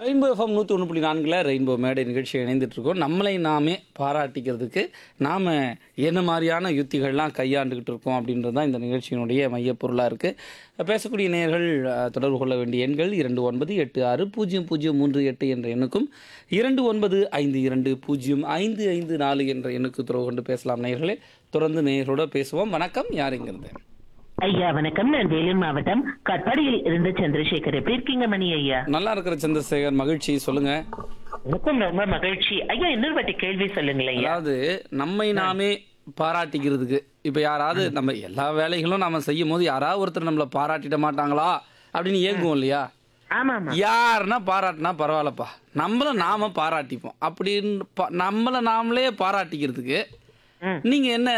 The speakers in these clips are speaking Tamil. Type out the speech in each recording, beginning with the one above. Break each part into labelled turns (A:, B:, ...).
A: ரெயின்போ எஃப்எம் நூற்றி ஒன்று புள்ளி நான்கில் ரெயின்போ மேடை நிகழ்ச்சி இணைந்துட்டு இருக்கோம் நம்மளை நாமே பாராட்டிக்கிறதுக்கு நாம் என்ன மாதிரியான யுத்திகள்லாம் கையாண்டுக்கிட்டு இருக்கோம் அப்படின்றது தான் இந்த நிகழ்ச்சியினுடைய மையப்பொருளாக இருக்குது பேசக்கூடிய நேயர்கள் அஹ், தொடர்பு கொள்ள வேண்டிய எண்கள் இரண்டு ஒன்பது எட்டு ஆறு பூஜ்ஜியம் பூஜ்ஜியம் மூன்று எட்டு என்ற எண்ணுக்கும் இரண்டு ஒன்பது ஐந்து இரண்டு பூஜ்ஜியம் ஐந்து ஐந்து நாலு என்ற எண்ணுக்கு தொடர்பு கொண்டு பேசலாம் நேயர்களே தொடர்ந்து நேயரோட பேசுவோம் வணக்கம் யாருங்கிறது
B: ஐயா வணக்கம் நான் வேலூர் மாவட்டம் கட்பாடியில் இருந்து சந்திரசேகர் எப்படி இருக்கீங்க மணி ஐயா
A: நல்லா இருக்கிற சந்திரசேகர் மகிழ்ச்சி சொல்லுங்கள்
B: எனக்கும் ரொம்ப மகிழ்ச்சி ஐயா இன்னொரு வாட்டி கேள்வி சொல்லுங்களேன் ஐயா
A: அதாவது நம்மை நாமே பாராட்டிக்கிறதுக்கு இப்போ யாராவது நம்ம எல்லா வேலைகளும் நம்ம செய்யும் போது யாராவது ஒருத்தர் நம்மளை பாராட்டிட மாட்டாங்களா அப்படின்னு ஏங்குவோம் இல்லையா
B: ஆமா ஆமா
A: யாருன்னா பாராட்டினா பரவாயில்லப்பா நம்மள நாம பாராட்டிப்போம் அப்படின்னு ப- நம்மள நாமளே பாராட்டிக்கிறதுக்கு
B: ம்.
A: நீங்க என்ன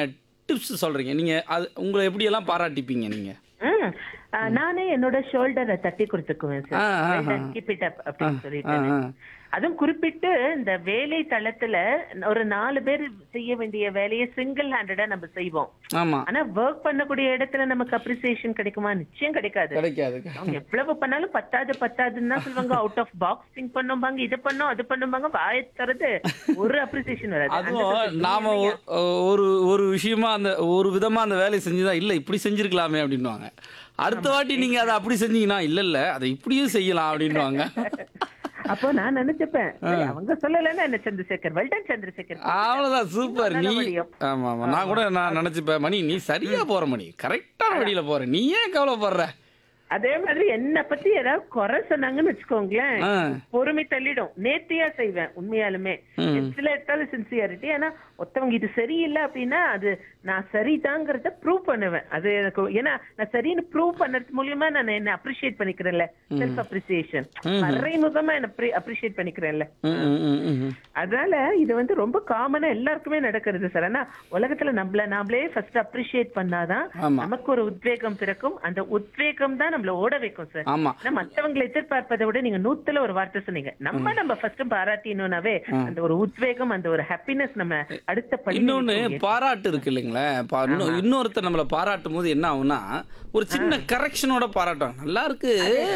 A: டிப்ஸ் சொல்றீங்க நீங்க அது உங்களை எப்படியெல்லாம் பாராட்டிப்பீங்க நீங்க
B: ம். ஆ, நானே என்னோட ஷோல்டரை தட்டி கொடுத்துக்குவேன்
A: ஆ, ஆ, ஆ.
B: சார் கீப் இட் அப் அப்படின்னு
A: ஆ,
B: சொல்லிட்டு
A: ஆ.
B: அதுவும் குறிப்பிட்டு இந்த வேலை தளத்துல ஒரு நாலு பேர் செய்ய வேண்டிய வேலையை சிங்கிள் ஹேண்டடா நம்ம செய்வோம்
A: ஆமா
B: ஆனா ஒர்க் பண்ணக்கூடிய இடத்துல நமக்கு அப்ரிசியேஷன் கிடைக்குமா நிச்சயம் கிடைக்காது
A: கிடைக்காது
B: அவங்க எவ்வளவு பண்ணாலும் பத்தாது பத்தாதுன்னு தான் சொல்லுவாங்க அவுட் ஆஃப் பாக்ஸ் திங்க் பண்ணுவாங்க இது பண்ணோம் அது பண்ணுவாங்க வாயை தரது ஒரு அப்ரிசியேஷன் வராது அந்த
A: அதுவும்
B: சொல்றது
A: நாம ஒ- ஒரு ஒரு விஷயமா அந்த ஒரு விதமா அந்த வேலையை செஞ்சுதான் இல்ல இப்படி செஞ்சிருக்கலாமே அப்படின்னுவாங்க அடுத்த வாட்டி நீங்க அதை அப்படி செஞ்சீங்கன்னா இல்ல இல்ல அதை இப்படியும் செய்யலாம் அப்படின்னுவாங்க
B: அப்போ நான் நினைச்சுப்பேன் சரி, அவங்க சொல்லலைன்னா என்ன சந்திரசேகர் வெல்டன் சந்திரசேகர்
A: அவ்வளவுதான் சூப்பர் நீ
B: நல்ல வழியும்.
A: ஆமா ஆமா நான் கூட நான் நினைச்சுப்பேன் மணி நீ சரியா போற மணி கரெக்டான வழியில போற நீ ஏன் கவலைப்படுற
B: அதே மாதிரி என்ன பத்தி ஏதாவது குறை சொன்னாங்கன்னு வச்சுக்கோங்களேன்
A: ஆ.
B: பொறுமை தள்ளிடும் நேர்த்தியா செய்வேன் உண்மையாலுமே சில இடத்துல சின்சியாரிட்டி ஆனா ஒருத்தவங்க இது சரியில்லை அப்படின்னா அது நான் சரிதாங்கிறத ப்ரூவ் பண்ணுவேன் அது எனக்கு ஏன்னா நான் சரின்னு ப்ரூவ் பண்ணது மூலியமா நான் என்ன அப்ரிஷியேட் பண்ணிக்கிறேன்ல செல்ஃப் அப்ரிசியேஷன் மறைமுகமா என்ன அப்ரிஷியேட் பண்ணிக்கிறேன்ல
A: ம், ம், ம், ம், ம்.
B: அதனால இது வந்து ரொம்ப காமனா எல்லாருக்குமே நடக்கிறது சார் ஆனா உலகத்துல நம்மள நாமளே ஃபர்ஸ்ட் அப்ரிஷியேட் பண்ணாதான்
A: ஆமா.
B: நமக்கு ஒரு உத்வேகம் பிறக்கும் அந்த உத்வேகம் தான் நம்மள ஓட வைக்கும் சார்
A: ஆமா
B: ஆனா மத்தவங்களை எதிர்பார்ப்பதை விட நீங்க நூத்துல ஒரு வார்த்தை சொன்னீங்க நம்ம நம்ம ஃபர்ஸ்ட் பாராட்டினோம்னாவே அந்த ஒரு உத்வேகம் அந்த ஒரு ஹாப்பினஸ் நம்ம அடுத்த படி
A: இன்னொன்னு பாராட்டு இருக்கு இல்லைங்களா பா- இன்னொ- இன்னொருத்தர் நம்மள பாராட்டும் போது என்ன ஆகும்னா ஒரு சின்ன கரெக்ஷனோட பாராட்டுவாங்க நல்லா இருக்கு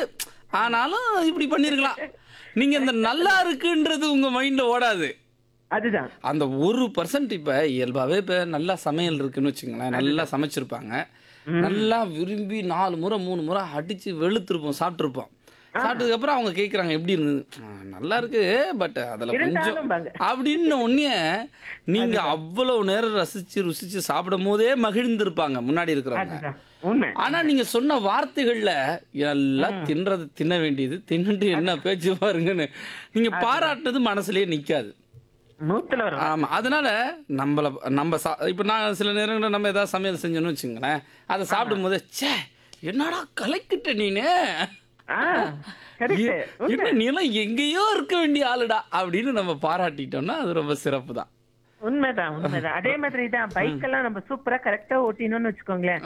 A: ஆனாலும் இப்படி பண்ணிருக்கலாம் நீங்க இந்த நல்லா இருக்குன்றது உங்க மைண்ட்ல ஓடாது
B: அதுதான்
A: அந்த ஒரு பர்சன்ட் இப்ப இயல்பாவே இப்ப நல்லா சமையல் இருக்குன்னு வச்சுங்களேன் நல்லா சமைச்சிருப்பாங்க நல்லா விரும்பி நாலு முறை மூணு முறை அடிச்சு வெளுத்திருப்போம் சாப்பிட்டுருப்போம் சாப்பிட்டதுக்கு அப்புறம் அவங்க கேக்குறாங்க எப்படி இருந்தது "ஆ, நல்லா இருக்கு பட் அதுல கொஞ்சம்
B: இருந்தாலும் பாங்க.
A: அப்படின்னு உடனே நீங்க அவ்வளவு நேரம் ரசிச்சு ருசிச்சு சாப்பிடும் போதே மகிழ்ந்திருப்பாங்க முன்னாடி இருக்கிறவங்க
B: அதுதான் உண்மை
A: ஆனா நீங்க சொன்ன வார்த்தைகள்ல எல்லாம் தின்றது தின்ன வேண்டியது தின்னுட்டு என்ன பேச்சு பாருங்கன்னு நீங்க பாராட்டுனது மனசுலயே நிக்காது
B: நூத்துல வரும்
A: ஆமா அதனால நம்மள நம்ம சா இப்போ நான் சில நேரங்களில் நம்ம ஏதாவது சமையல் செஞ்சோன்னு வச்சுங்களேன் அதை சாப்பிடும் போது ச்சே என்னடா கலைக்கிட்ட நீனு
B: ஆ கரெக்ட்
A: எ- என்ன நீலாம் எங்கேயோ இருக்க வேண்டிய ஆளுடா அப்படின்னு நம்ம பாராட்டிட்டோம்னா அது ரொம்ப சிறப்பு தான்
B: உண்மைதான் உண்மைதான் அதே மாதிரி தான் பைக் எல்லாம் நம்ம சூப்பரா கரெக்டா ஓட்டினோம்னு வச்சுக்கோங்களேன்